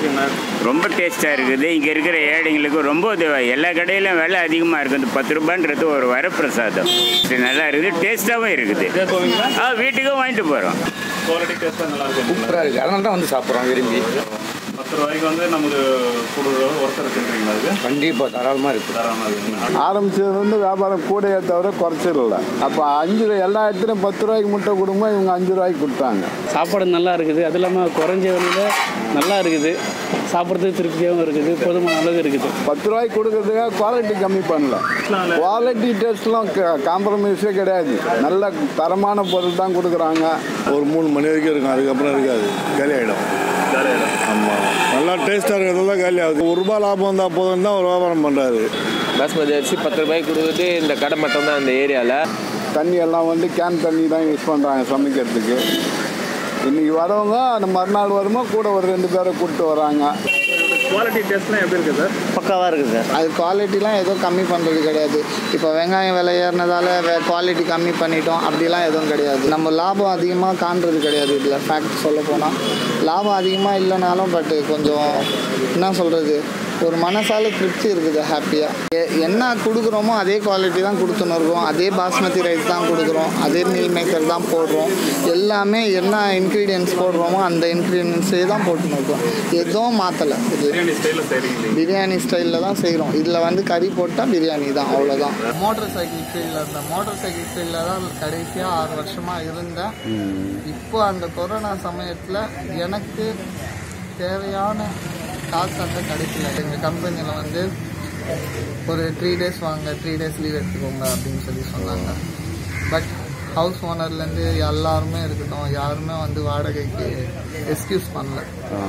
இருக்குண்ணா ரொம்ப டேஸ்ட்டாக இருக்குது இங்கே இருக்கிற ஏழைங்களுக்கு ரொம்ப உதவி எல்லா கடையிலும் விலை அதிகமாக இருக்குது இந்த பத்து ரூபான்றது ஒரு வரப்பிரசாதம் இது நல்லா இருக்குது டேஸ்ட்டாகவும் இருக்குது இதே போவீங்களா ஆ வீட்டுக்கும் வாங்கிட்டு போகிறோம் குவாலிட்டி டேஸ்ட்டாக நல்லா இருக்கும் சூப்பராக இருக்குது அதனால தான் வந்து சாப்பிட்றோம் விரும்பி பத்து ரூபாய்க்கு வந்து நமக்கு கொடுக்குற ஒருத்தர் இருக்குன்றீங்களா அது கண்டிப்பாக தாராளமாக இருக்குது தரமாக இருக்குங்களா ஆரம்பிச்சது வந்து வியாபாரம் கூடையே தவிர குறைச்சிடல அப்போ அஞ்சு ரூபா எல்லா இடத்துலையும் பத்து ரூபாய்க்கு முட்டை கொடுங்க இவங்க அஞ்சு ரூபாய்க்கு கொடுத்தாங்க சாப்பாடு நல்லா இருக்குது அது இல்லாமல் குறைஞ்ச விலையில் நல்லா இருக்குது சாப்பிட்றதுக்கு திருப்தியாகவும் இருக்குது போதுமான அளவு இருக்குது பத்து ரூபாய்க்கு கொடுக்கறதுக்காக குவாலிட்டி கம்மி பண்ணல குவாலிட்டி டேஸ்ட்லாம் காம்ப்ரமைஸே கிடையாது நல்ல தரமான பொருள் தான் கொடுக்குறாங்க ஒரு மூணு மணி வரைக்கும் இருக்கும் அதுக்கப்புறம் இருக்காது காலி ஆகிடும் ஆமாம் நல்லா டேஸ்ட்டாக இருக்கிறதெல்லாம் காலி ஆகுது ஒரு ரூபாய் லாபம் வந்தால் போதும் தான் ஒரு வியாபாரம் பண்ணுறாரு பாஸ்மதி அரிசி பத்து ரூபாய்க்கு கொடுக்குறது இந்த கடை மட்டும் தான் இந்த ஏரியாவில் தண்ணி எல்லாம் வந்து கேன் தண்ணி தான் யூஸ் பண்ணுறாங்க சமைக்கிறதுக்கு இன்னைக்கு வரவங்க அந்த மறுநாள் வருமா கூட ஒரு ரெண்டு பேரை கூப்பிட்டு வராங்க குவாலிட்டி டேஸ்ட்லாம் எப்படி இருக்குது சார் பக்காவாக இருக்குது சார் அது குவாலிட்டிலாம் எதுவும் கம்மி பண்ணுறது கிடையாது இப்போ வெங்காயம் விலை ஏறினதால வே குவாலிட்டி கம்மி பண்ணிட்டோம் அப்படிலாம் எதுவும் கிடையாது நம்ம லாபம் அதிகமாக காண்றது கிடையாது இதில் ஃபேக்ட் சொல்ல போனால் லாபம் அதிகமாக இல்லைனாலும் பட் கொஞ்சம் என்ன சொல்கிறது ஒரு மனசால திருப்தி இருக்குது ஹாப்பியாக என்ன கொடுக்குறோமோ அதே குவாலிட்டி தான் கொடுத்துன்னு இருக்கோம் அதே பாஸ்மதி ரைஸ் தான் கொடுக்குறோம் அதே மீல் மேக்கர் தான் போடுறோம் எல்லாமே என்ன இன்க்ரீடியன்ஸ் போடுறோமோ அந்த இன்க்ரீடியன்ஸே தான் போட்டுன்னு இருக்கோம் எதுவும் மாற்றலை இது பிரியாணி ஸ்டைலில் செய்கிறீங்க பிரியாணி ஸ்டைலில் தான் செய்கிறோம் இதில் வந்து கறி போட்டால் பிரியாணி தான் அவ்வளோதான் மோட்டர் சைக்கிள் ஃபீல்டில் இருந்தேன் மோட்டர் சைக்கிள் ஃபீல்டில் தான் கடைசியாக ஆறு வருஷமாக இருந்தேன் இப்போ அந்த கொரோனா சமயத்தில் எனக்கு தேவையான காசு அந்த கிடைக்கல எங்கள் கம்பெனியில் வந்து ஒரு த்ரீ டேஸ் வாங்க த்ரீ டேஸ் லீவ் எடுத்துக்கோங்க அப்படின்னு சொல்லி சொன்னாங்க பட் ஹவுஸ் ஓனர்லேருந்து எல்லாருமே இருக்கட்டும் யாருமே வந்து வாடகைக்கு எக்ஸ்கியூஸ் பண்ணல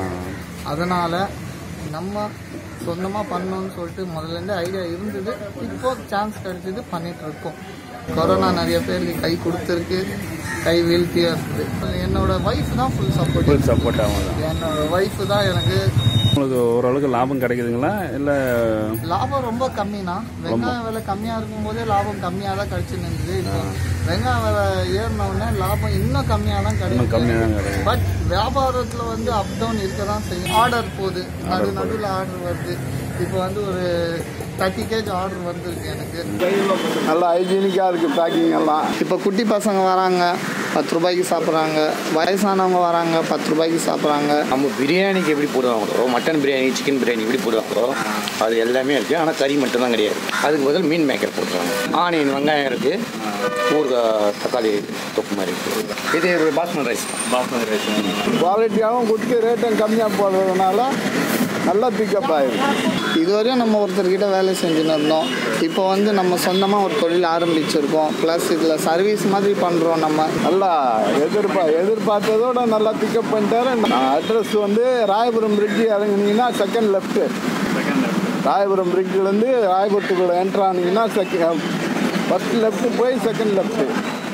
அதனால் நம்ம சொந்தமாக பண்ணணும்னு சொல்லிட்டு முதல்லேருந்து ஐடியா இருந்தது இப்போ சான்ஸ் கிடைச்சது பண்ணிட்டு இருக்கோம் கொரோனா நிறைய பேருக்கு கை கொடுத்துருக்கு கை வீழ்த்தியாக இருக்குது என்னோட ஒய்ஃப் தான் ஃபுல் சப்போர்ட் சப்போர்ட் ஆகும் என்னோட ஒய்ஃப் தான் எனக்கு உங்களுக்கு ஓரளவுக்கு லாபம் கிடைக்குதுங்களா இல்லை லாபம் ரொம்ப கம்மினா வெங்காயம் விலை கம்மியாக இருக்கும்போதே லாபம் கம்மியாக தான் கிடைச்சுன்னு இருந்தது இப்போ வெங்காயம் விலை ஏறின உடனே லாபம் இன்னும் கம்மியாக தான் கிடைக்கும் பட் வியாபாரத்தில் வந்து அப் டவுன் இருக்க தான் செய்யும் ஆர்டர் போகுது நடு நடுவில் ஆர்டர் வருது இப்போ வந்து ஒரு தேர்ட்டி கேஜ் ஆர்டர் வந்திருக்கு எனக்கு நல்லா ஹைஜீனிக்காக இருக்குது பேக்கிங் எல்லாம் இப்போ குட்டி பசங்க வராங்க பத்து ரூபாய்க்கு சாப்பிட்றாங்க வயசானவங்க வராங்க பத்து ரூபாய்க்கு சாப்பிட்றாங்க நம்ம பிரியாணிக்கு எப்படி போடுவாங்களோ மட்டன் பிரியாணி சிக்கன் பிரியாணி எப்படி போடுவாங்களோ அது எல்லாமே இருக்குது ஆனால் கறி மட்டும் தான் கிடையாது அதுக்கு பதில் மீன் மேக்கர் போட்டுருவாங்க ஆனியன் வெங்காயம் இருக்குது ஊறுகாய் தக்காளி தொப்பு மாதிரி இருக்குது இது ஒரு பாஸ்மதி ரைஸ் பாஸ்மதி ரைஸ் குவாலிட்டியாகவும் கொடுத்து ரேட்டும் கம்மியாக போடுறதுனால நல்லா பிக்கப் ஆயிருக்கு இதுவரையும் நம்ம ஒருத்தர்கிட்ட வேலை செஞ்சுன்னு இருந்தோம் இப்போ வந்து நம்ம சொந்தமாக ஒரு தொழில் ஆரம்பிச்சிருக்கோம் ப்ளஸ் இதில் சர்வீஸ் மாதிரி பண்ணுறோம் நம்ம நல்லா எதிர்பா எதிர்பார்த்ததோட நல்லா பிக்கப் பண்ணிட்டாரு அட்ரஸ் வந்து ராயபுரம் பிரிட்ஜ் இறங்குனீங்கன்னா செகண்ட் லெஃப்ட்டு ராயபுரம் பிரிட்ஜிலேருந்து ராயபுரத்துக்குள்ள என்ட்ரு ஆனீங்கன்னா செகண்ட் ஃபஸ்ட் லெஃப்ட்டு போய் செகண்ட் லெஃப்ட்டு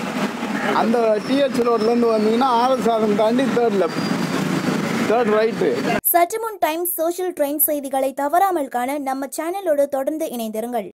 அந்த டிஹெச் ரோட்லேருந்து வந்தீங்கன்னா ஆரசாதம் தாண்டி தேர்ட் லெஃப்ட் தேர்ட் ரைட்டு சற்று முன் டைம்ஸ் சோஷியல் ட்ரெண்ட் செய்திகளை தவறாமல் காண நம்ம சேனலோடு தொடர்ந்து இணைந்திருங்கள்